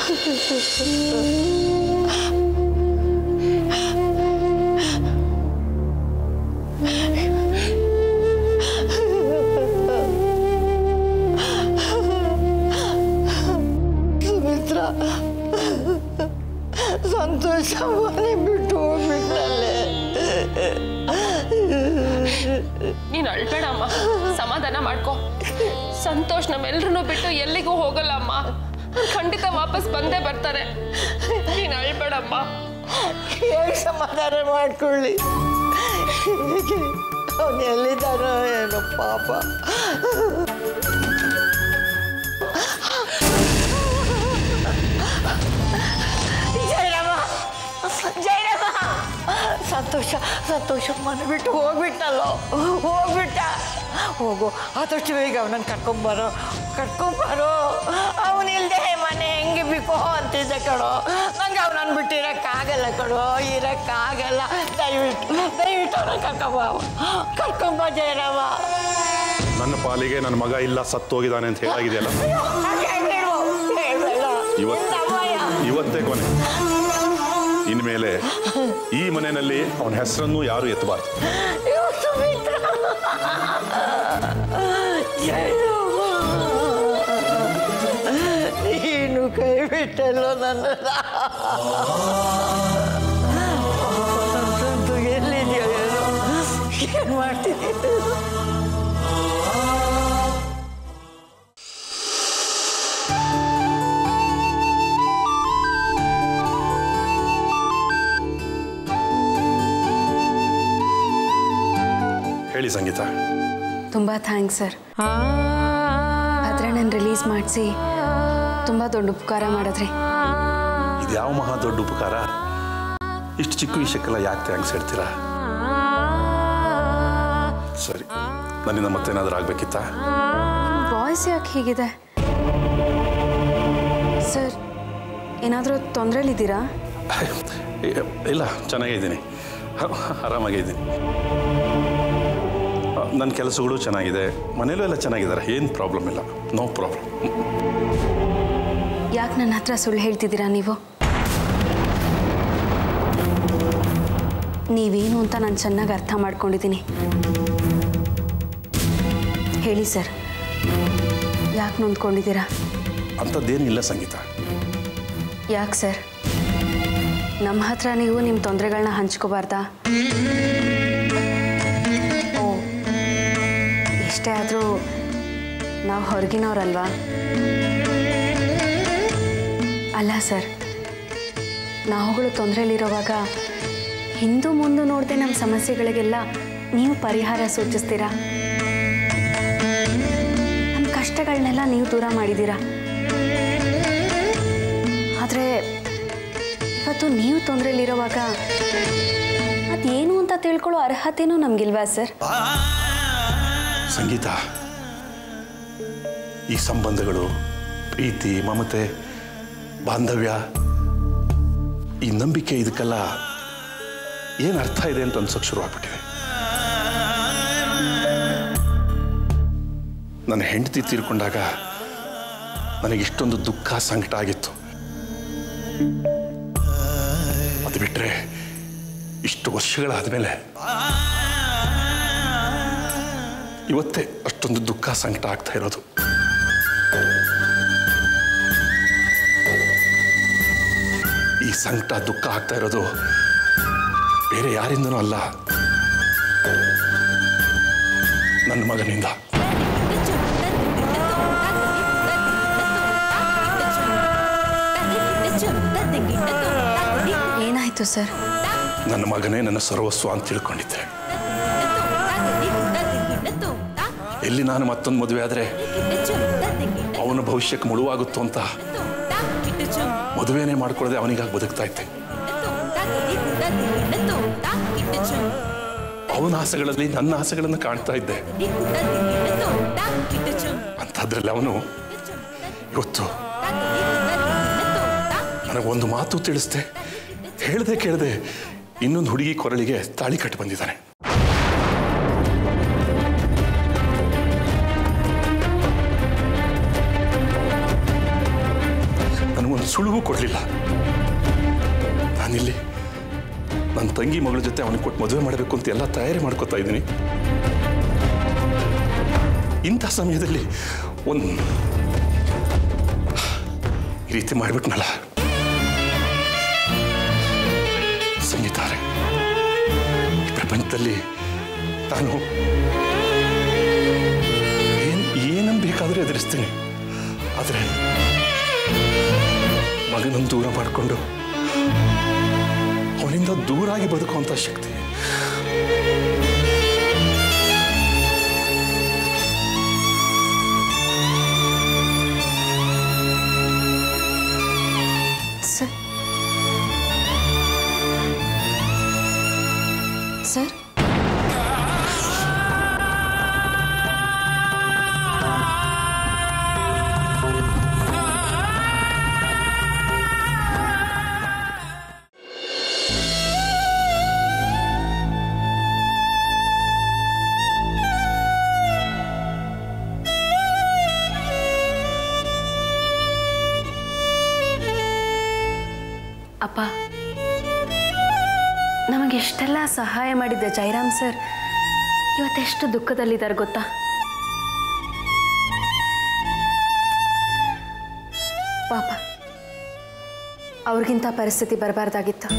ಸುಮಿತ್ರ ಸಂತೋಷ ಮನೆ ಬಿಟ್ಟು ಹೋಗ್ಬಿಟ್ಟಲ್ಲೇ ನೀನು ಅಳ್ಬೇಡಮ್ಮ ಸಮಾಧಾನ ಮಾಡ್ಕೊ ಸಂತೋಷ್ ನಮ್ಮೆಲ್ರನ್ನೂ ಬಿಟ್ಟು ಎಲ್ಲಿಗೂ ಹೋಗಲ್ಲ ಅಮ್ಮ ಖಂಡಿತ ವಾಪಸ್ ಬಂದೇ ಬರ್ತಾರೆ ನೀನು ಅಳ್ಬೇಡಮ್ಮ ಹೇಗೆ ಸಮಾಧಾನ ಮಾಡ್ಕೊಳ್ಳಿ ಅವನು ಎಲ್ಲಿದ್ದಾನೋ ಏನೋ ಪಾಪ ಜಯರಾಮ ಜಯರಾಮ ಸಂತೋಷ ಸಂತೋಷ ಮನೆ ಬಿಟ್ಟು ಹೋಗ್ಬಿಟ್ಟಲ್ಲೋ ಹೋಗ್ಬಿಟ್ಟ ಹೋಗು ಆದಷ್ಟು ಬೇಗ ಅವನನ್ನು ಕರ್ಕೊಂಬರೋ ಕರ್ಕೊಂಬರೋ ಅವನಿಲ್ದೆ ಮನೆ ಹೆಂಗೆ ಬೇಕು ಅಂತಿದ್ದ ಕಣೋ ನಂಗೆ ಅವನನ್ನು ಬಿಟ್ಟು ಇರೋಕ್ಕಾಗಲ್ಲ ಕಣೋ ಇರೋಕ್ಕಾಗಲ್ಲ ದಯವಿಟ್ಟು ದಯವಿಟ್ಟು ಅವನ ಕರ್ಕೊಂಬ ಕರ್ಕೊಂಬ ಜಯರಾಮ ನನ್ನ ಪಾಲಿಗೆ ನನ್ನ ಮಗ ಇಲ್ಲ ಸತ್ತೋಗಿದ್ದಾನೆ ಅಂತ ಹೇಳಾಗಿದೆಯಲ್ಲ ಹಾಗೆ ಹೇಳು ಹೇಳ್ಬೇಡ ಇವತ್ತು ನಿನ್ನ ಅಮ್ಮಯ್ಯ. ಇವತ್ತೇ ಕೊನೆ ಇನ್ಮೇಲೆ ಈ ಮನೆಯಲ್ಲಿ ಅವನ ಹೆಸರನ್ನು ಯಾರು ಎತ್ತಬಾರ್ದು ಅಯ್ಯೋ, ಸುಮಿತ್ರ ಜಯರಾಮ ನೀನು ಕೈ ಬಿಟ್ಟಲ್ಲೋ ನನ್ನ ಎಲ್ಲಿದೆಯೋ ಏನೋ ಏನು ಮಾಡ್ತಿದ್ದೀನಿ ಹೇಳಿ ಸಂಗೀತ ತುಂಬ ಥ್ಯಾಂಕ್ಸ್ ಸರ್ ಭದ್ರಣ್ಣನ ರಿಲೀಸ್ ಮಾಡಿಸಿ ತುಂಬ ದೊಡ್ಡ ಉಪಕಾರ ಮಾಡಿದ್ರಿ ಇದು ಯಾವ ಮಹಾ ದೊಡ್ಡ ಉಪಕಾರ ಇಷ್ಟು ಚಿಕ್ಕ ವಿಷಯಕ್ಕೆಲ್ಲ ಯಾಕೆ ಥ್ಯಾಂಕ್ಸ್ ಹೇಳ್ತೀರಾ ಸರಿ ನನ್ನಿಂದ ಮತ್ತೇನಾದ್ರೂ ಆಗ್ಬೇಕಿತ್ತಾ ವಾಯ್ಸ್ ಯಾಕೆ ಹೀಗಿದೆ ಸರ್ ಏನಾದರೂ ತೊಂದರೆಲಿದ್ದೀರಾ ಇಲ್ಲ ಚೆನ್ನಾಗಿದ್ದೀನಿ ಆರಾಮಾಗಿದ್ದೀನಿ ನನ್ನ ಕೆಲಸಗಳು ಚೆನ್ನಾಗಿದೆ ಮನೇಲೂ ಎಲ್ಲ ಚೆನ್ನಾಗಿದ್ದಾರೆ ಏನು ಪ್ರಾಬ್ಲಮ್ ಇಲ್ಲ ನೋ ಪ್ರಾಬ್ಲಮ್ ಯಾಕೆ ನನ್ನ ಹತ್ರ ಸುಳ್ಳು ಹೇಳ್ತಿದ್ದೀರಾ ನೀವು ನೀವೇನು ಅಂತ ನಾನು ಚೆನ್ನಾಗಿ ಅರ್ಥ ಮಾಡ್ಕೊಂಡಿದ್ದೀನಿ ಹೇಳಿ ಸರ್ ಯಾಕೆ ನೊಂದ್ಕೊಂಡಿದ್ದೀರಾ ಅಂಥದ್ದೇನಿಲ್ಲ ಸಂಗೀತ ಯಾಕೆ ಸರ್ ನಮ್ಮ ಹತ್ರ ನೀವು ನಿಮ್ಮ ತೊಂದರೆಗಳನ್ನ ಹಂಚ್ಕೋಬಾರ್ದಾ ಓ ಎಷ್ಟೇ ಆದರೂ ನಾವು ಹೊರಗಿನವ್ರಲ್ವಾ ಅಲ್ಲ ಸರ್ ನಾವುಗಳು ತೊಂದರೆಯಲ್ಲಿರೋವಾಗ ಹಿಂದೂ ಮುಂದೆ ನೋಡದೆ ನಮ್ಮ ಸಮಸ್ಯೆಗಳಿಗೆಲ್ಲ ನೀವು ಪರಿಹಾರ ಸೂಚಿಸ್ತೀರಾ ನಮ್ಮ ಕಷ್ಟಗಳನ್ನೆಲ್ಲ ನೀವು ದೂರ ಮಾಡಿದ್ದೀರಾ ಆದರೆ ಇವತ್ತು ನೀವು ತೊಂದರೆಯಲ್ಲಿರೋವಾಗ ಅದೇನು ಅಂತ ತಿಳ್ಕೊಳ್ಳೋ ಅರ್ಹತೆನೂ ನಮಗಿಲ್ವಾ ಸರ್ ಸಂಗೀತ ಈ ಸಂಬಂಧಗಳು ಪ್ರೀತಿ ಮಮತೆ ಬಾಂಧವ್ಯ ಈ ನಂಬಿಕೆ ಇದಕ್ಕೆಲ್ಲ ಏನು ಅರ್ಥ ಇದೆ ಅಂತ ಅನ್ಸೋಕೆ ಶುರುವಾಗ್ಬಿಟ್ಟಿದೆ ನನ್ನ ಹೆಂಡತಿ ತೀರ್ಕೊಂಡಾಗ ನನಗೆ ಇಷ್ಟೊಂದು ದುಃಖ ಸಂಕಟ ಆಗಿತ್ತು ಅದು ಬಿಟ್ಟರೆ ಇಷ್ಟು ವರ್ಷಗಳಾದಮೇಲೆ ಇವತ್ತೇ ಅಷ್ಟೊಂದು ದುಃಖ ಸಂಕಟ ಆಗ್ತಾ ಇರೋದು ಈ ಸಂಕಟ ದುಃಖ ಆಗ್ತಾ ಇರೋದು ಬೇರೆ ಯಾರಿಂದನೂ ಅಲ್ಲ ನನ್ನ ಮಗನಿಂದ ಏನಾಯ್ತು ಸರ್ ನನ್ನ ಮಗನೇ ನನ್ನ ಸರ್ವಸ್ವ ಅಂತ ತಿಳ್ಕೊಂಡಿದ್ದೆ ಎಲ್ಲಿ ನಾನು ಮತ್ತೊಂದು ಮದುವೆ ಆದರೆ ಅವನ ಭವಿಷ್ಯಕ್ಕೆ ಮುಳುವಾಗುತ್ತೋ ಅಂತ ಮದುವೆನೇ ಮಾಡ್ಕೊಳ್ಳದೆ ಅವನಿಗಾಗಿ ಬದುಕ್ತಾ ಇದ್ದೆ ಅವನ ಆಸೆಗಳಲ್ಲಿ ನನ್ನ ಆಸೆಗಳನ್ನು ಕಾಣ್ತಾ ಇದ್ದೆ ಅಂಥದ್ರಲ್ಲಿ ಅವನು ಇವತ್ತು ನನಗೊಂದು ಮಾತು ತಿಳಿಸ್ದೆ ಹೇಳ್ದೆ ಕೇಳದೆ ಇನ್ನೊಂದು ಹುಡುಗಿ ಕೊರಳಿಗೆ ತಾಳಿ ಕಟ್ಟಿ ಬಂದಿದ್ದಾನೆ ನನಗೊಂದು ಸುಳುವು ಕೊಡಲಿಲ್ಲ ನಾನಿಲ್ಲಿ ನನ್ನ ತಂಗಿ ಮಗಳ ಜೊತೆ ಅವನಿಗೆ ಕೊಟ್ಟು ಮದುವೆ ಮಾಡಬೇಕು ಅಂತ ಎಲ್ಲ ತಯಾರಿ ಮಾಡ್ಕೋತಾ ಇದ್ದೀನಿ ಇಂಥ ಸಮಯದಲ್ಲಿ ಒಂದು ಈ ರೀತಿ ಮಾಡಿಬಿಟ್ನಲ್ಲ ಸಂಗೀತಾರೆ ಈ ಪ್ರಪಂಚದಲ್ಲಿ ನಾನು ಏನ್ ಏನನ್ನು ಬೇಕಾದರೂ ಎದುರಿಸ್ತೀನಿ ಆದರೆ ಮಗನನ್ನು ದೂರ ಮಾಡಿಕೊಂಡು ಅವನಿಂದ ದೂರಾಗಿ ಬದುಕುವಂಥ ಶಕ್ತಿ ಸರ್ ಸರ್ ಅಪ್ಪ ನಮಗೆಷ್ಟೆಲ್ಲ ಸಹಾಯ ಮಾಡಿದ್ದ ಜೈರಾಮ್ ಸರ್ ಇವತ್ತೆಷ್ಟು ದುಃಖದಲ್ಲಿದ್ದಾರೆ ಗೊತ್ತಾ ಪಾಪ ಅವ್ರಿಗಿಂತ ಪರಿಸ್ಥಿತಿ ಬರಬಾರ್ದಾಗಿತ್ತು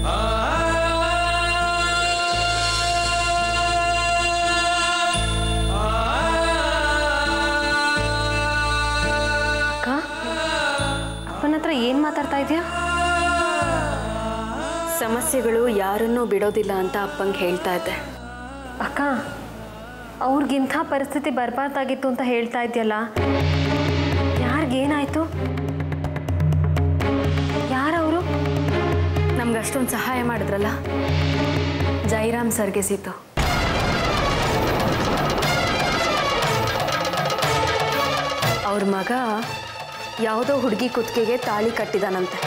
ಅಕ್ಕ ಅಪ್ಪನ ಹತ್ರ ಏನು ಮಾತಾಡ್ತಾ ಇದೆಯಾ ಸಮಸ್ಯೆಗಳು ಯಾರನ್ನೂ ಬಿಡೋದಿಲ್ಲ ಅಂತ ಅಪ್ಪಂಗೆ ಹೇಳ್ತಾ ಇದ್ದೆ ಅಕ್ಕ ಅವ್ರಿಗಿಂಥ ಪರಿಸ್ಥಿತಿ ಬರಬಾರ್ದಾಗಿತ್ತು ಅಂತ ಹೇಳ್ತಾ ಇದೆಯಲ್ಲ ಯಾರಿಗೇನಾಯ್ತು ಯಾರವರು ನಮ್ಗೆ ಅಷ್ಟೊಂದು ಸಹಾಯ ಮಾಡಿದ್ರಲ್ಲ ಜೈರಾಮ್ ಸರ್ಗೆ ಸೀತು ಅವ್ರ ಮಗ ಯಾವುದೋ ಹುಡುಗಿ ಕುತ್ತಿಗೆಗೆ ತಾಳಿ ಕಟ್ಟಿದಾನಂತೆ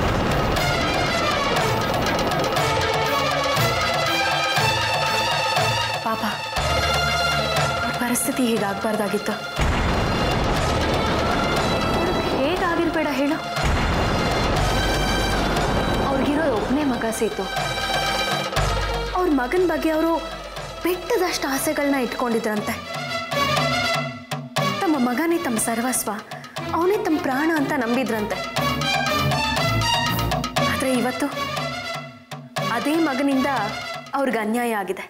ಪಾಪ ಅವ್ರ ಪರಿಸ್ಥಿತಿ ಹೀಗಾಗಬಾರ್ದಾಗಿತ್ತು ಹೇಗಾಗಿರ್ಬೇಡ ಹೇಳು ಅವ್ರಿಗಿರೋದು ಒಬ್ಬನೇ ಮಗ ಸೀತು ಅವ್ರ ಮಗನ ಬಗ್ಗೆ ಅವರು ಬೆಟ್ಟದಷ್ಟು ಆಸೆಗಳನ್ನ ಇಟ್ಕೊಂಡಿದ್ರಂತೆ ತಮ್ಮ ಮಗನೇ ತಮ್ಮ ಸರ್ವಸ್ವ ಅವನೇ ತಮ್ಮ ಪ್ರಾಣ ಅಂತ ನಂಬಿದ್ರಂತೆ ಆದರೆ ಇವತ್ತು ಅದೇ ಮಗನಿಂದ ಅವ್ರಿಗೆ ಅನ್ಯಾಯ ಆಗಿದೆ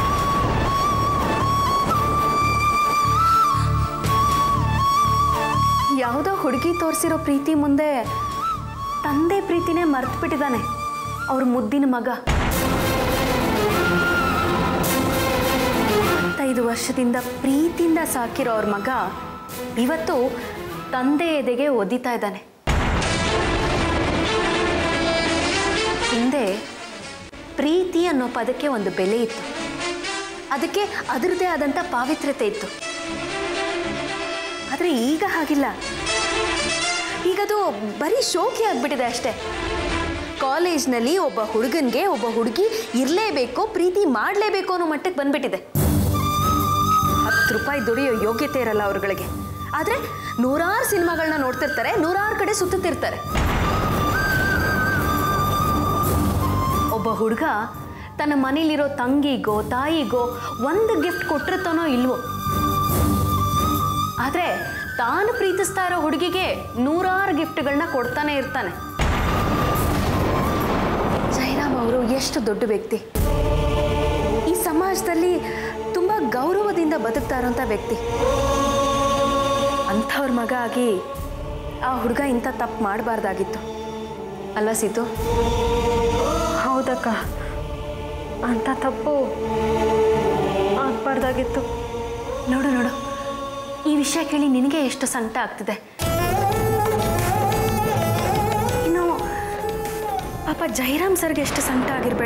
ಯಾವುದೋ ಹುಡುಗಿ ತೋರಿಸಿರೋ ಪ್ರೀತಿ ಮುಂದೆ ತಂದೆ ಪ್ರೀತಿನೇ ಮರ್ತು ಬಿಟ್ಟಿದ್ದಾನೆ ಅವ್ರ ಮುದ್ದಿನ ಮಗ ಇಪ್ಪತ್ತೈದು ವರ್ಷದಿಂದ ಪ್ರೀತಿಯಿಂದ ಸಾಕಿರೋ ಅವ್ರ ಮಗ ಇವತ್ತು ತಂದೆ ಎದೆಗೆ ಒದಿತಾ ಇದ್ದಾನೆ ಹಿಂದೆ ಪ್ರೀತಿ ಅನ್ನೋ ಪದಕ್ಕೆ ಒಂದು ಬೆಲೆ ಇತ್ತು ಅದಕ್ಕೆ ಅದರದೇ ಆದಂಥ ಪಾವಿತ್ರ್ಯತೆ ಇತ್ತು ಆದರೆ ಈಗ ಹಾಗಿಲ್ಲ ಈಗದು ಬರೀ ಶೋಕಿ ಆಗ್ಬಿಟ್ಟಿದೆ ಅಷ್ಟೇ ಕಾಲೇಜ್ನಲ್ಲಿ ಒಬ್ಬ ಹುಡುಗನಿಗೆ ಒಬ್ಬ ಹುಡುಗಿ ಇರಲೇಬೇಕು ಪ್ರೀತಿ ಮಾಡಲೇಬೇಕು ಅನ್ನೋ ಮಟ್ಟಕ್ಕೆ ಬಂದ್ಬಿಟ್ಟಿದೆ ಹತ್ತು ರೂಪಾಯಿ ದುಡಿಯೋ ಯೋಗ್ಯತೆ ಇರಲ್ಲ ಅವ್ರುಗಳಿಗೆ ಆದರೆ ನೂರಾರು ಸಿನಿಮಾಗಳನ್ನ ನೋಡ್ತಿರ್ತಾರೆ ನೂರಾರು ಕಡೆ ಸುತ್ತುತ್ತಿರ್ತಾರೆ ಒಬ್ಬ ಹುಡುಗ ತನ್ನ ಮನೇಲಿರೋ ತಂಗಿಗೋ ತಾಯಿಗೋ ಒಂದು ಗಿಫ್ಟ್ ಕೊಟ್ಟಿರ್ತಾನೋ ಇಲ್ವೋ ಆದರೆ ತಾನು ಪ್ರೀತಿಸ್ತಾ ಇರೋ ಹುಡುಗಿಗೆ ನೂರಾರು ಗಿಫ್ಟ್ಗಳನ್ನ ಕೊಡ್ತಾನೆ ಇರ್ತಾನೆ ಜಯರಾಮ್ ಅವರು ಎಷ್ಟು ದೊಡ್ಡ ವ್ಯಕ್ತಿ ಈ ಸಮಾಜದಲ್ಲಿ ತುಂಬ ಗೌರವದಿಂದ ಬದುಕ್ತಾ ಇರೋಂಥ ವ್ಯಕ್ತಿ ಅಂಥವ್ರ ಮಗ ಆಗಿ ಆ ಹುಡುಗ ಇಂಥ ತಪ್ಪು ಮಾಡಬಾರ್ದಾಗಿತ್ತು ಅಲ್ಲ ಸೀತು ಹೌದಕ್ಕ ಅಂಥ ತಪ್ಪು ಆಗ್ಬಾರ್ದಾಗಿತ್ತು ನೋಡು ನೋಡು ಈ ವಿಷಯ ಕೇಳಿ ನಿನಗೆ ಎಷ್ಟು ಸಂಕಟ ಆಗ್ತಿದೆ ಇನ್ನು ಪಾಪ ಜೈರಾಮ್ ಸರ್ಗೆ ಎಷ್ಟು ಸಂಕಟ ಆಗಿರಬೇಡ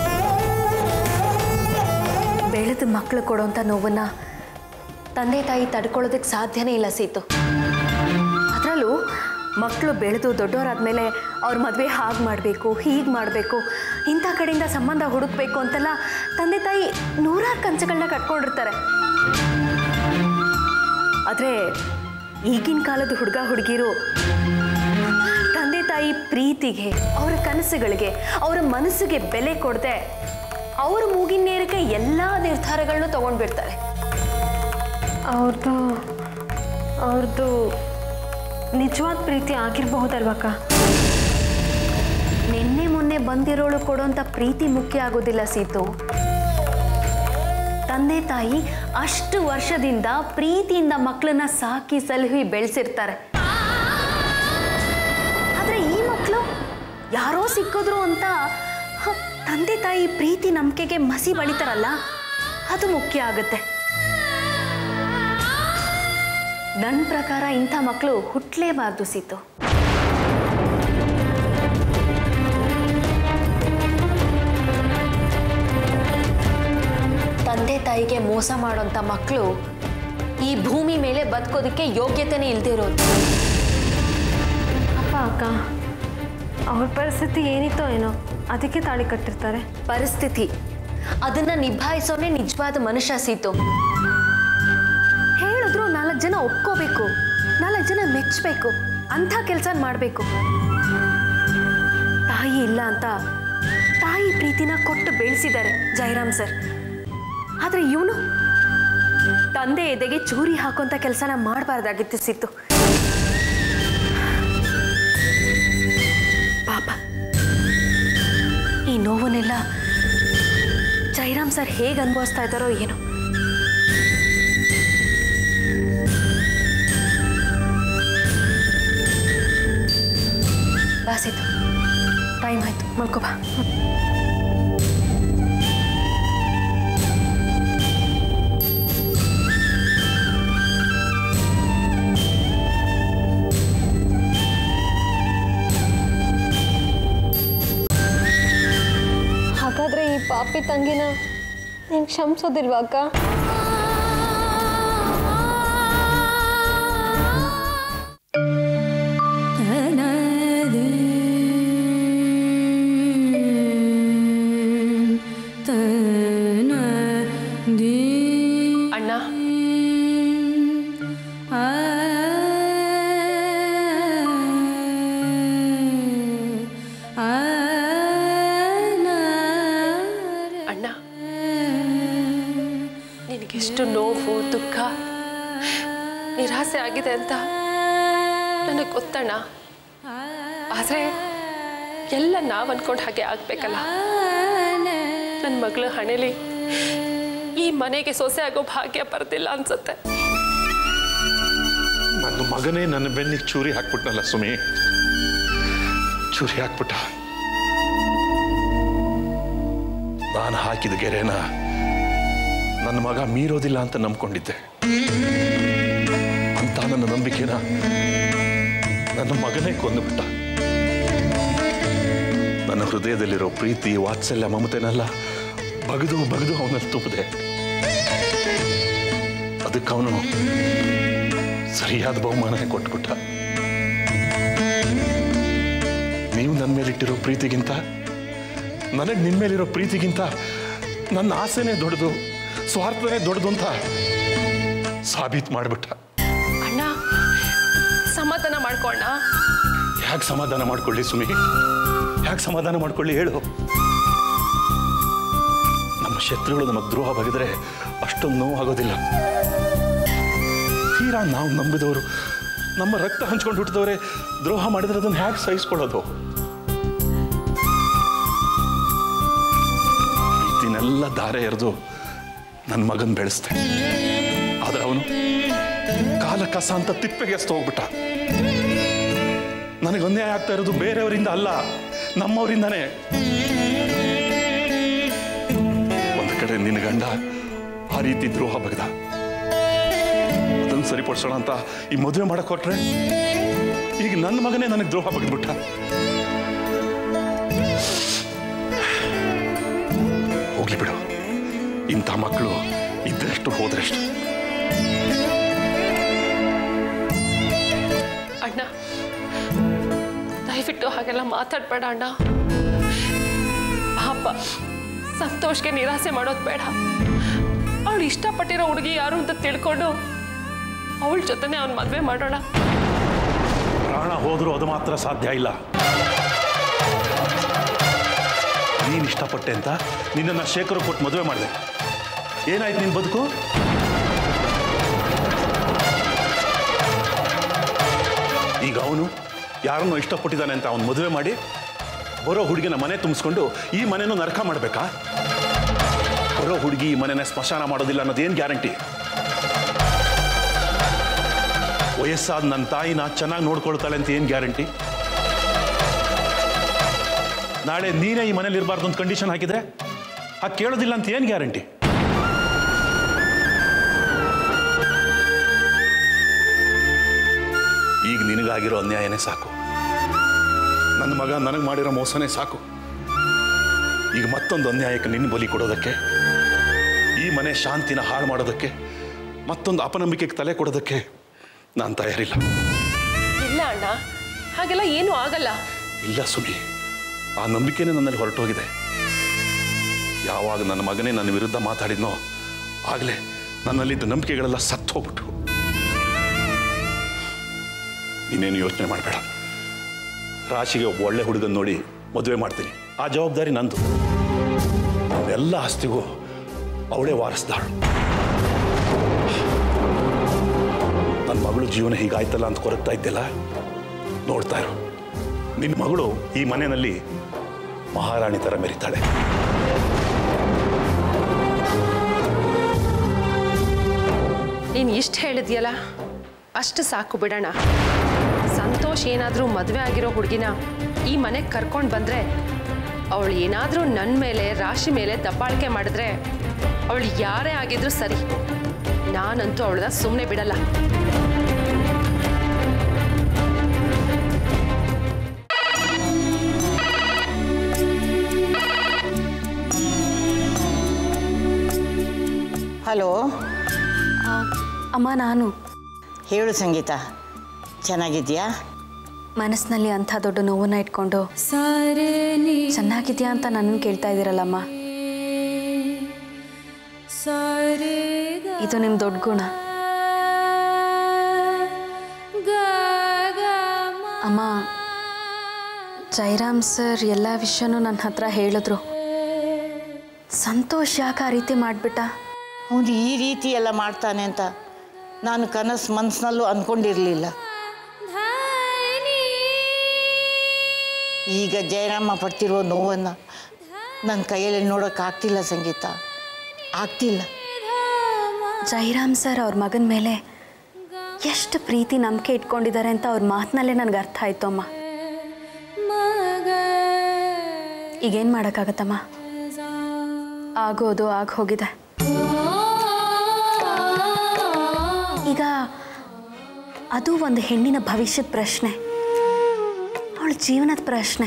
ಬೆಳೆದ ಮಕ್ಕಳು ಕೊಡೋಂಥ ನೋವನ್ನ ತಂದೆ ತಾಯಿ ತಡ್ಕೊಳ್ಳೋದಕ್ಕೆ ಸಾಧ್ಯನೇ ಇಲ್ಲ ಸೀತು ಅದರಲ್ಲೂ ಮಕ್ಕಳು ಬೆಳೆದು ದೊಡ್ಡವರಾದ್ಮೇಲೆ ಅವ್ರ ಮದುವೆ ಹಾಗೆ ಮಾಡಬೇಕು ಹೀಗೆ ಮಾಡಬೇಕು ಇಂಥ ಕಡೆಯಿಂದ ಸಂಬಂಧ ಹುಡುಕ್ಬೇಕು ಅಂತೆಲ್ಲ ತಂದೆ ತಾಯಿ ನೂರಾರು ಕನಸುಗಳನ್ನ ಕಟ್ಕೊಂಡಿರ್ತಾರೆ ಆದರೆ ಈಗಿನ ಕಾಲದ ಹುಡುಗ ಹುಡುಗಿರು ತಂದೆ ಪ್ರೀತಿಗೆ ಅವರ ಕನಸುಗಳಿಗೆ ಅವರ ಮನಸ್ಸಿಗೆ ಬೆಲೆ ಕೊಡದೆ ಅವ್ರ ಮೂಗಿನೇರಕ್ಕೆ ಎಲ್ಲ ನಿರ್ಧಾರಗಳನ್ನೂ ತಗೊಂಡ್ಬಿಡ್ತಾರೆ ಅವ್ರದ್ದು ಅವ್ರದ್ದು ನಿಜವಾದ ಪ್ರೀತಿ ಆಗಿರಬಹುದಲ್ವಕ್ಕ ನಿನ್ನೆ ಮೊನ್ನೆ ಬಂದಿರೋಳು ಕೊಡೋಂಥ ಪ್ರೀತಿ ಮುಖ್ಯ ಆಗೋದಿಲ್ಲ ಸೀತು ತಂದೆ ತಾಯಿ ಅಷ್ಟು ವರ್ಷದಿಂದ ಪ್ರೀತಿಯಿಂದ ಮಕ್ಕಳನ್ನ ಸಾಕಿ ಸಲಹಿ ಬೆಳೆಸಿರ್ತಾರೆ ಆದರೆ ಈ ಮಕ್ಕಳು ಯಾರೋ ಸಿಕ್ಕಿದ್ರು ಅಂತ ಹ, ತಂದೆ ತಾಯಿ ಪ್ರೀತಿ ನಂಬಿಕೆಗೆ ಮಸಿ ಬಳಿತಾರಲ್ಲ ಅದು ಮುಖ್ಯ ಆಗುತ್ತೆ ನನ್ನ ಪ್ರಕಾರ ಇಂಥ ಮಕ್ಕಳು ಹುಟ್ಟಲೇಬಾರ್ದು ಸೀತು ತಂದೆ ತಾಯಿಗೆ ಮೋಸ ಮಾಡೋಂಥ ಮಕ್ಕಳು ಈ ಭೂಮಿ ಮೇಲೆ ಬದುಕೋದಕ್ಕೆ ಯೋಗ್ಯತೆನೇ ಇಲ್ದಿರೋದು ಅಪ್ಪ ಅಕ್ಕ ಅವ್ರ ಪರಿಸ್ಥಿತಿ ಏನಿತ್ತೋ ಏನೋ ಅದಕ್ಕೆ ತಾಳಿ ಕಟ್ಟಿರ್ತಾರೆ ಪರಿಸ್ಥಿತಿ ಅದನ್ನ ನಿಭಾಯಿಸೋನೇ ನಿಜವಾದ ಮನುಷ್ಯ ಸೀತು ಹೇಳಿದ್ರು ನಾಲ್ಕು ಜನ ಒಪ್ಕೋಬೇಕು ನಾಲ್ಕು ಜನ ಮೆಚ್ಚಬೇಕು ಅಂಥ ಕೆಲಸ ಮಾಡಬೇಕು ತಾಯಿ ಇಲ್ಲ ಅಂತ ತಾಯಿ ಪ್ರೀತಿನ ಕೊಟ್ಟು ಬೆಳೆಸಿದ್ದಾರೆ ಜಯರಾಮ್ ಸರ್ ಆದ್ರೆ ಇವನು ತಂದೆ ಎದೆಗೆ ಚೂರಿ ಹಾಕೋಂಥ ಕೆಲಸನ ಮಾಡಬಾರ್ದಾಗಿತ್ತು ಸಿತ್ತು ಪಾಪ ಈ ನೋವನ್ನೆಲ್ಲ ಜೈರಾಮ್ ಸರ್ ಹೇಗೆ ಅನುಭವಿಸ್ತಾ ಇದ್ದಾರೋ ಏನೋ ಬಾಸಿತ್ತು ಟೈಮ್ ಆಯ್ತು ಮಲ್ಕೋ ಬಾ ಹಾಗಾದ್ರೆ ಈ ಪಾಪಿ ತಂಗಿನ ನೀನು ಕ್ಷಮಿಸೋದಿಲ್ವಾ ಅಕ್ಕ ಅಣ್ಣ ಅಣ್ಣ ನಿನಗೆಷ್ಟು ನೋವು ದುಃಖ ನಿರಾಸೆ ಆಗಿದೆ ಅಂತ ನನಗೆ ಗೊತ್ತಣ್ಣ ಆದರೆ ಎಲ್ಲ ನಾವು ಅನ್ಕೊಂಡು ಹಾಗೆ ಆಗ್ಬೇಕಲ್ಲ ನನ್ನ ಮಗಳ ಹಣೆಲಿ ಈ ಮನೆಗೆ ಸೊಸೆ ಆಗೋ ಭಾಗ್ಯ ಬರ್ತಿಲ್ಲ ಅನ್ಸುತ್ತೆ ನನ್ನ ಮಗನೇ ನನ್ನ ಬೆನ್ನಿಗೆ ಚೂರಿ ಹಾಕ್ಬಿಟ್ನಲ್ಲ ಸುಮಿ ಚೂರಿ ಹಾಕ್ಬಿಟ್ಟ ನಾನು ಹಾಕಿದ ಗೆರೆನ ನನ್ನ ಮಗ ಮೀರೋದಿಲ್ಲ ಅಂತ ನಂಬ್ಕೊಂಡಿದ್ದೆ ಅಂತ ನನ್ನ ನಂಬಿಕೆನ ನನ್ನ ಮಗನೇ ಕೊಂದುಬಿಟ್ಟ ನನ್ನ ಹೃದಯದಲ್ಲಿರೋ ಪ್ರೀತಿ ವಾತ್ಸಲ್ಯ ಮಮತೆನೆಲ್ಲ ಬಗದು ಬಗದು ಅವನಲ್ಲಿ ತುಂಬಿದೆ ಅದಕ್ಕೆ ಅವನು ಸರಿಯಾದ ಬಹುಮಾನ ಕೊಟ್ಬಿಟ್ಟ ನೀವು ನನ್ನ ಮೇಲಿಟ್ಟಿರೋ ಪ್ರೀತಿಗಿಂತ ನನಗೆ ನಿಮ್ಮ ಮೇಲಿರೋ ಪ್ರೀತಿಗಿಂತ ನನ್ನ ಆಸೆನೇ ದೊಡ್ಡದು ಸ್ವಾರ್ಥನೇ ದೊಡ್ಡದು ಅಂತ ಸಾಬೀತು ಮಾಡಿಬಿಟ್ಟ ಅಣ್ಣ ಸಮಾಧಾನ ಮಾಡ್ಕೋಣ ಯಾಕೆ ಸಮಾಧಾನ ಮಾಡ್ಕೊಳ್ಳಿ ಸುಮಿ ಯಾಕೆ ಸಮಾಧಾನ ಮಾಡ್ಕೊಳ್ಳಿ ಹೇಳು ನಮ್ಮ ಶತ್ರುಗಳು ನಮಗೆ ದ್ರೋಹ ಬಗೆದ್ರೆ ಅಷ್ಟೊಂದು ನೋವು ಆಗೋದಿಲ್ಲ ತೀರಾ ನಾವು ನಂಬಿದವರು ನಮ್ಮ ರಕ್ತ ಹಂಚ್ಕೊಂಡು ಹುಟ್ಟಿದವರೇ ದ್ರೋಹ ಮಾಡಿದ್ರೆ ಅದನ್ನು ಹೇಗೆ ಸಹಿಸ್ಕೊಳ್ಳೋದು ಪ್ರೀತಿನೆಲ್ಲ ದಾರೆ ಎರೆದು ನನ್ನ ಮಗನ್ ಬೆಳೆಸ್ದೆ ಆದ್ರೆ ಅವನು ಕಾಲ ಕಸ ಅಂತ ತಿಪ್ಪೆಗೆ ಎಸ್ತು ಹೋಗ್ಬಿಟ್ಟ ನನಗೆ ಅನ್ಯಾಯ ಆಗ್ತಾ ಇರೋದು ಬೇರೆಯವರಿಂದ ಅಲ್ಲ ನಮ್ಮವರಿಂದಾನೇ ಒಂದು ಕಡೆ ನಿನ್ನ ಗಂಡ ಆ ರೀತಿ ದ್ರೋಹ ಬಗ್ದ ಅದನ್ನು ಸರಿಪಡಿಸೋಣ ಅಂತ ಈ ಮದುವೆ ಮಾಡಕ್ ಹೊಟ್ರೆ ಈಗ ನನ್ನ ಮಗನೇ ನನಗೆ ದ್ರೋಹ ಬಗ್ದ್ಬಿಟ್ಟ ಹೋಗ್ಲಿ ಬಿಡು ಇಂಥ ಮಕ್ಕಳು ಇದ್ದಷ್ಟು ಹೋದ್ರಷ್ಟು ಅಣ್ಣ ದಯವಿಟ್ಟು ಹಾಗೆಲ್ಲ ಮಾತಾಡ್ಬೇಡ ಅಣ್ಣ ಪಾಪ ಸಂತೋಷ್ಗೆ ನಿರಾಸೆ ಮಾಡೋದು ಬೇಡ ಅವಳು ಇಷ್ಟಪಟ್ಟಿರೋ ಹುಡುಗಿ ಯಾರು ಅಂತ ತಿಳ್ಕೊಂಡು ಅವಳ ಜೊತೆನೆ ಅವ್ನ ಮದುವೆ ಮಾಡೋಣ ಪ್ರಾಣ ಹೋದ್ರೂ ಅದು ಮಾತ್ರ ಸಾಧ್ಯ ಇಲ್ಲ ನೀನು ಇಷ್ಟಪಟ್ಟೆ ಅಂತ ನಿನ್ನನ್ನು ಶೇಖರ್ ಕೊಟ್ಟು ಮದುವೆ ಮಾಡಿದೆ ಏನಾಯ್ತು ನಿನ್ನ ಬದುಕು ಈಗ ಅವನು ಯಾರನ್ನೋ ಇಷ್ಟಪಟ್ಟಿದ್ದಾನೆ ಅಂತ ಅವನು ಮದುವೆ ಮಾಡಿ ಬರೋ ಹುಡುಗಿನ ಮನೆ ತುಂಬಿಸ್ಕೊಂಡು ಈ ಮನೆನೂ ನರಕ ಮಾಡಬೇಕಾ ಬರೋ ಹುಡುಗಿ ಈ ಮನೆನ ಸ್ಮಶಾನ ಮಾಡೋದಿಲ್ಲ ಅನ್ನೋದೇನು ಗ್ಯಾರಂಟಿ ವಯಸ್ಸಾದ ನನ್ನ ತಾಯಿನ ಚೆನ್ನಾಗಿ ನೋಡ್ಕೊಳ್ತಾಳೆ ಅಂತ ಏನು ಗ್ಯಾರಂಟಿ ನಾಳೆ ನೀನೇ ಈ ಮನೇಲಿ ಇರಬಾರ್ದು ಅಂತ ಕಂಡೀಷನ್ ಹಾಕಿದ್ರೆ ಹಾಗೆ ಕೇಳೋದಿಲ್ಲ ಅಂತ ಏನು ಗ್ಯಾರಂಟಿ ಈಗ ನಿನಗಾಗಿರೋ ಅನ್ಯಾಯನೇ ಸಾಕು ನನ್ನ ಮಗ ನನಗೆ ಮಾಡಿರೋ ಮೋಸನೇ ಸಾಕು ಈಗ ಮತ್ತೊಂದು ಅನ್ಯಾಯಕ್ಕೆ ನಿನ್ನ ಬಲಿ ಕೊಡೋದಕ್ಕೆ ಈ ಮನೆ ಶಾಂತಿನ ಹಾಳು ಮಾಡೋದಕ್ಕೆ ಮತ್ತೊಂದು ಅಪನಂಬಿಕೆಗೆ ತಲೆ ಕೊಡೋದಕ್ಕೆ ನಾನು ತಯಾರಿಲ್ಲ ಇಲ್ಲ ಅಣ್ಣ ಹಾಗೆಲ್ಲ ಏನೂ ಆಗಲ್ಲ ಇಲ್ಲ ಸುಮಿ ಆ ನಂಬಿಕೆನೇ ನನ್ನಲ್ಲಿ ಹೊರಟೋಗಿದೆ ಯಾವಾಗ ನನ್ನ ಮಗನೇ ನನ್ನ ವಿರುದ್ಧ ಮಾತಾಡಿದ್ನೋ ಆಗಲೇ ನನ್ನಲ್ಲಿದ್ದ ನಂಬಿಕೆಗಳೆಲ್ಲ ಸತ್ತು ಹೋಗ್ಬಿಟ್ಟು ನೀನೇನು ಯೋಚನೆ ಮಾಡಬೇಡ ರಾಶಿಗೆ ಒಬ್ಬ ಒಳ್ಳೆ ಹುಡುಗನ್ ನೋಡಿ ಮದುವೆ ಮಾಡ್ತೀನಿ ಆ ಜವಾಬ್ದಾರಿ ನಂದು ಎಲ್ಲ ಆಸ್ತಿಗೂ ಅವಳೇ ವಾರಿಸ್ದಾಳು ನನ್ನ ಮಗಳು ಜೀವನ ಹೀಗಾಯ್ತಲ್ಲ ಅಂತ ಕೊರಗ್ತಾ ಇದ್ದಿಲ್ಲ ನೋಡ್ತಾ ಇರು ನಿನ್ನ ಮಗಳು ಈ ಮನೆಯಲ್ಲಿ ಮಹಾರಾಣಿ ಥರ ಮೆರಿತಾಳೆ ನೀನು ಇಷ್ಟು ಹೇಳಿದ್ಯಲ್ಲ ಅಷ್ಟು ಸಾಕು ಬಿಡೋಣ ಸಂತೋಷ್ ಏನಾದರೂ ಮದುವೆ ಆಗಿರೋ ಹುಡುಗಿನ ಈ ಮನೆಗೆ ಕರ್ಕೊಂಡು ಬಂದರೆ ಅವಳು ಏನಾದರೂ ನನ್ನ ಮೇಲೆ ರಾಶಿ ಮೇಲೆ ದಬ್ಬಾಳಿಕೆ ಮಾಡಿದ್ರೆ ಅವಳು ಯಾರೇ ಆಗಿದ್ರೂ ಸರಿ ನಾನಂತೂ ಅವಳನ್ನ ಸುಮ್ಮನೆ ಬಿಡಲ್ಲ ಹಲೋ ಅಮ್ಮ ನಾನು ಹೇಳು ಸಂಗೀತ ಚೆನ್ನಾಗಿದ್ಯಾ ಮನಸ್ಸಿನಲ್ಲಿ ಅಂಥ ದೊಡ್ಡ ನೋವನ್ನ ಇಟ್ಕೊಂಡು ಚೆನ್ನಾಗಿದ್ಯಾ ಅಂತ ನನ್ನನ್ನು ಕೇಳ್ತಾ ಇದ್ದೀರಲ್ಲಮ್ಮ ಇದು ನಿಮ್ಮ ದೊಡ್ಡ ಗುಣ ಅಮ್ಮ ಜೈರಾಮ್ ಸರ್ ಎಲ್ಲ ವಿಷಯನೂ ನನ್ನ ಹತ್ರ ಹೇಳಿದ್ರು ಸಂತೋಷ್ ಯಾಕೆ ಆ ರೀತಿ ಮಾಡಿಬಿಟ್ಟ ಅವನು ಈ ರೀತಿ ಎಲ್ಲ ಮಾಡ್ತಾನೆ ಅಂತ ನಾನು ಕನಸು ಮನಸ್ಸಿನಲ್ಲೂ ಅಂದ್ಕೊಂಡಿರಲಿಲ್ಲ ಈಗ ಜಯರಾಮ ಪಡ್ತಿರೋ ನೋವನ್ನು ನನ್ನ ಕೈಯಲ್ಲಿ ನೋಡೋಕ್ಕಾಗ್ತಿಲ್ಲ ಸಂಗೀತ ಆಗ್ತಿಲ್ಲ ಜೈರಾಮ್ ಸರ್ ಅವ್ರ ಮಗನ ಮೇಲೆ ಎಷ್ಟು ಪ್ರೀತಿ ನಂಬಿಕೆ ಇಟ್ಕೊಂಡಿದ್ದಾರೆ ಅಂತ ಅವ್ರ ಮಾತಿನಲ್ಲೇ ನನಗೆ ಅರ್ಥ ಆಯ್ತು ಅಮ್ಮ ಈಗೇನು ಮಾಡೋಕ್ಕಾಗತ್ತಮ್ಮ ಆಗೋದು ಆಗ ಹೋಗಿದೆ ಈಗ ಅದು ಒಂದು ಹೆಣ್ಣಿನ ಭವಿಷ್ಯದ ಪ್ರಶ್ನೆ ಅವಳ ಜೀವನದ ಪ್ರಶ್ನೆ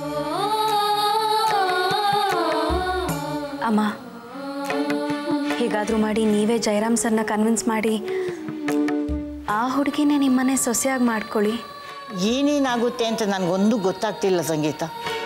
ಅಮ್ಮ ಹೇಗಾದರೂ ಮಾಡಿ ನೀವೇ ಜಯರಾಮ್ ಸರ್ನ ಕನ್ವಿನ್ಸ್ ಮಾಡಿ ಆ ಹುಡುಗಿನೇ ನಿಮ್ಮನೆ ಸೊಸೆಯಾಗಿ ಮಾಡ್ಕೊಳ್ಳಿ ಏನೇನಾಗುತ್ತೆ ಅಂತ ನನಗೊಂದು ಗೊತ್ತಾಗ್ತಿಲ್ಲ ಸಂಗೀತ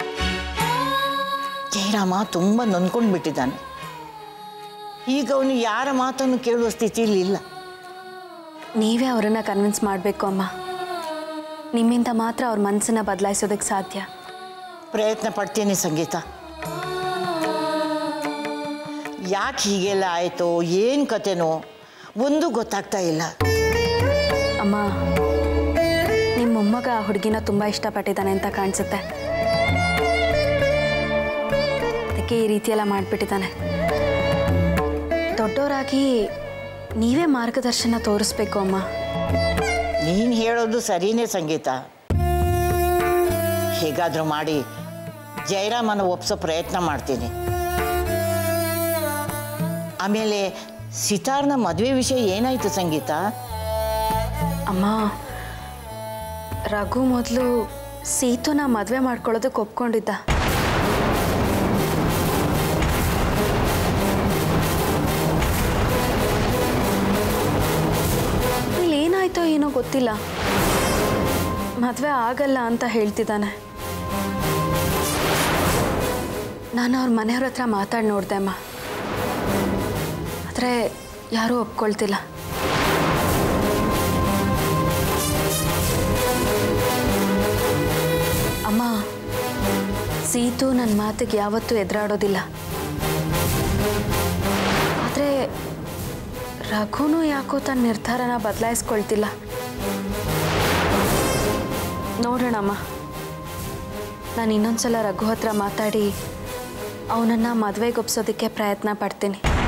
ಜಯರಾಮ ತುಂಬ ನೊಂದ್ಕೊಂಡು ಬಿಟ್ಟಿದ್ದಾನೆ ಈಗ ಅವನು ಯಾರ ಮಾತನ್ನು ಕೇಳುವ ಸ್ಥಿತಿಯಲ್ಲಿ ಇಲ್ಲ ನೀವೇ ಅವರನ್ನು ಕನ್ವಿನ್ಸ್ ಮಾಡಬೇಕು ಅಮ್ಮ ನಿಮ್ಮಿಂದ ಮಾತ್ರ ಅವ್ರ ಮನಸ್ಸನ್ನ ಬದಲಾಯಿಸೋದಕ್ಕೆ ಸಾಧ್ಯ ಪ್ರಯತ್ನ ಪಡ್ತೀನಿ ಸಂಗೀತ ಯಾಕೆ ಹೀಗೆಲ್ಲ ಆಯಿತೋ ಏನು ಕತೆನೋ ಒಂದು ಗೊತ್ತಾಗ್ತಾ ಇಲ್ಲ ಅಮ್ಮ ನಿಮ್ಮ ಮೊಮ್ಮಗ ಆ ಹುಡುಗಿನ ತುಂಬ ಇಷ್ಟಪಟ್ಟಿದ್ದಾನೆ ಅಂತ ಕಾಣಿಸುತ್ತೆ ಅದಕ್ಕೆ ಈ ರೀತಿಯೆಲ್ಲ ಮಾಡಿಬಿಟ್ಟಿದ್ದಾನೆ ದೊಡ್ಡವರಾಗಿ ನೀವೇ ಮಾರ್ಗದರ್ಶನ ತೋರಿಸ್ಬೇಕು ಅಮ್ಮ ನೀನು ಹೇಳೋದು ಸರಿನೇ ಸಂಗೀತ ಹೇಗಾದರೂ ಮಾಡಿ ಜಯರಾಮನ ಒಪ್ಸೋ ಪ್ರಯತ್ನ ಮಾಡ್ತೀನಿ ಆಮೇಲೆ ಸಿತಾರ್ನ ಮದುವೆ ವಿಷಯ ಏನಾಯಿತು ಸಂಗೀತ ಅಮ್ಮ ರಘು ಮೊದಲು ಸೀತುನ ಮದುವೆ ಮಾಡ್ಕೊಳ್ಳೋದಕ್ಕೆ ಒಪ್ಕೊಂಡಿದ್ದ ಇಲ್ಲಿ ಏನಾಯ್ತೋ ಏನೋ ಗೊತ್ತಿಲ್ಲ ಮದುವೆ ಆಗಲ್ಲ ಅಂತ ಹೇಳ್ತಿದ್ದಾನೆ ನಾನು ಅವ್ರ ಮನೆಯವ್ರ ಹತ್ರ ಮಾತಾಡಿ ನೋಡಿದೆ ಅಮ್ಮ ಆದರೆ ಯಾರೂ ಒಪ್ಕೊಳ್ತಿಲ್ಲ ಅಮ್ಮ ಸೀತು ನನ್ನ ಮಾತಿಗೆ ಯಾವತ್ತೂ ಎದುರಾಡೋದಿಲ್ಲ ಆದರೆ ರಘುನು ಯಾಕೋ ತನ್ನ ನಿರ್ಧಾರನ ಬದಲಾಯಿಸ್ಕೊಳ್ತಿಲ್ಲ ನೋಡೋಣಮ್ಮ ನಾನು ಇನ್ನೊಂದ್ಸಲ ರಘು ಹತ್ರ ಮಾತಾಡಿ ಅವನನ್ನು ಮದುವೆಗೊಪ್ಸೋದಕ್ಕೆ ಪ್ರಯತ್ನ ಪಡ್ತೀನಿ